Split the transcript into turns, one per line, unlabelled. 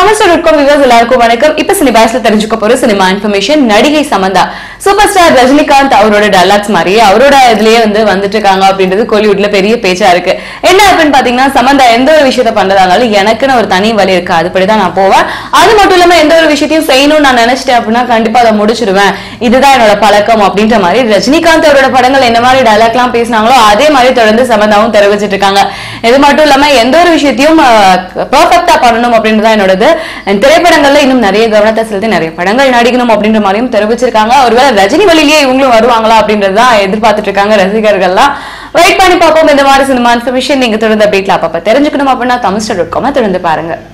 Tamil dot viewers எல்லாருக்கும் வணக்கம் இப்ப சினிபாஸ்ல தெரிஞ்சுக்க போற சினிமா இன்ஃபர்மேஷன் நடிகை சமந்தா சூப்பர் ஸ்டார் ரஜினிகாந்த் அவரோட டயலாக்ஸ் மாதிரியே அவரோட இதுலயே வந்து வந்துட்டு இருக்காங்க அப்படின்றது கோலிவுட்ல பெரிய பேச்சா இருக்கு என்ன அப்படின்னு பாத்தீங்கன்னா சமந்தா எந்த ஒரு விஷயத்த பண்றதா இருந்தாலும் எனக்குன்னு ஒரு தனி வழி இருக்கு அதுபடிதான் நான் போவேன் அது மட்டும் இல்லாம எந்த ஒரு விஷயத்தையும் செய்யணும்னு நான் நினைச்சிட்டேன் அப்படின்னா கண்டிப்பா அதை முடிச்சிடுவேன் இதுதான் என்னோட பழக்கம் அப்படின்ற மாதிரி ரஜினிகாந்த் அவரோட படங்கள் என்ன மாதிரி டயலாக் எல்லாம் பேசினாங்களோ அதே மாதிரி தொடர்ந்து சமந்தாவும் தெரிவிச்சிட்டு இருக்காங்க இது மட்டும் இல்லாம எந்த ஒரு விஷயத்தையும் பெர்ஃபெக்டா பண்ணணும் அப்படின்றதான் என்னோடது And திரைப்படங்கள்ல இன்னும் நிறைய கவனத்தை செலுத்தி நிறைய படங்கள் நடிக்கணும் அப்படின்ற மாதிரியும் தெரிவிச்சிருக்காங்க ஒருவேளை ரஜினி வழியிலேயே இவங்களும் வருவாங்களா அப்படின்றது தான் எதிர்பார்த்துட்டு இருக்காங்க ரசிகர்கள்லாம் வெயிட் பண்ணி பார்ப்போம் இந்த மாதிரி சினிமா இன்ஃபர்மேஷன் நீங்க தொடர்ந்து அப்டேட்ல அப்பப்ப தெரிஞ்சுக்கணும் அப்படின்னா தமிழ் டாட் காம தொடர்ந்து பாருங்க